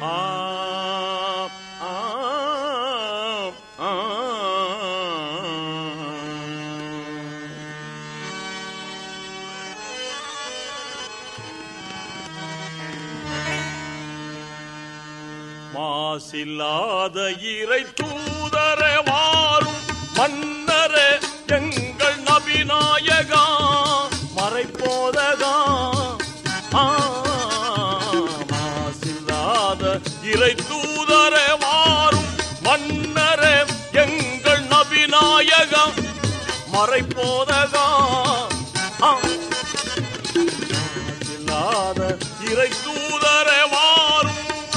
ஆ ஆ ஆ மாசில்லாத இறை தூதரே வாரும் மன்னரே எங்கள் நபிநாயகா மறைப்போதகா ஆ, மாசில்லாத இறை தூதரே வாரும் மன்னரே எங்கள் நபிநாயகா மறைப்போதகா ஆ, மாசில்லாத இறை தூதரே வாரும்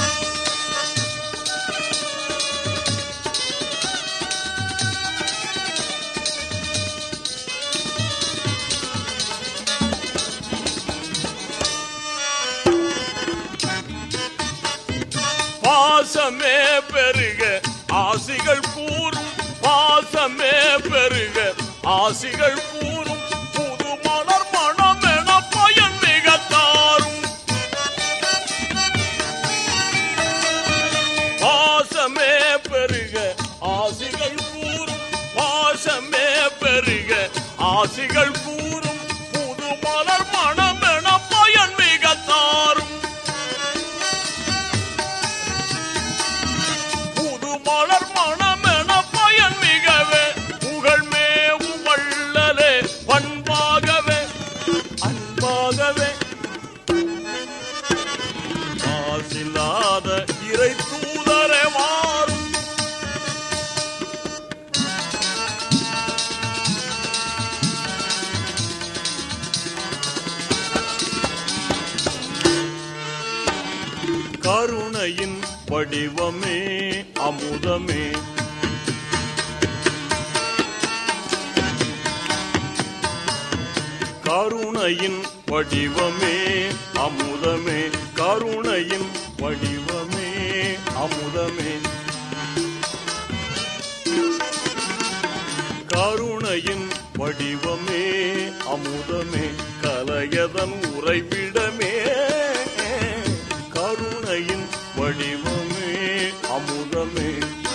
பாசமே பெருக ஆசிகள் கூறும் பாசமே பெருக ஆசிகள் கூறும் புது மலர் மனம் என பயன் மிக தாரும் பாசமே பெருக ஆசிகள் கூறும் பாசமே பெருக ஆசிகள் கூறும் புது மலர் மனம் என பயன் மிக தாரும் புது மலர் மணமென பயன் மிகவே புகழ் மேவும் வள்ளலே பண்பாகவே அன்பாகவே மாசில்லாத இறை தூதரே மாறும் கருணையின் வடிவமே அமுதமே கருணையின் வடிவமே அமுதமே கருணையின் வடிவமே அமுதமே கருணையின் வடிவமே அமுதமே கலையதன் உறைவிடமே கருணையின் வடிவமே அமுதமே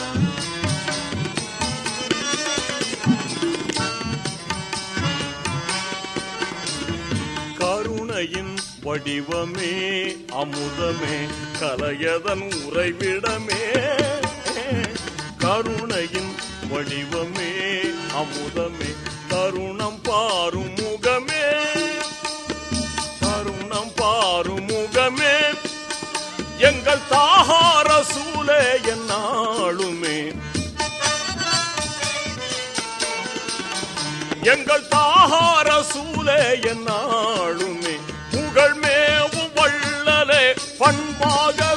கருணையின் வடிவமே அமுதமே கலையதன் உறைவிடமே கருணையின் வடிவமே அமுதமே தருணம் பாரும் முகமே தருணம் பாரும் முகமே எங்கள் தாகார சூலே என்னாளுமே எங்கள் தாகார சூலே என்னாளுமே புகழ் மேவும் வள்ளலே பண்பாக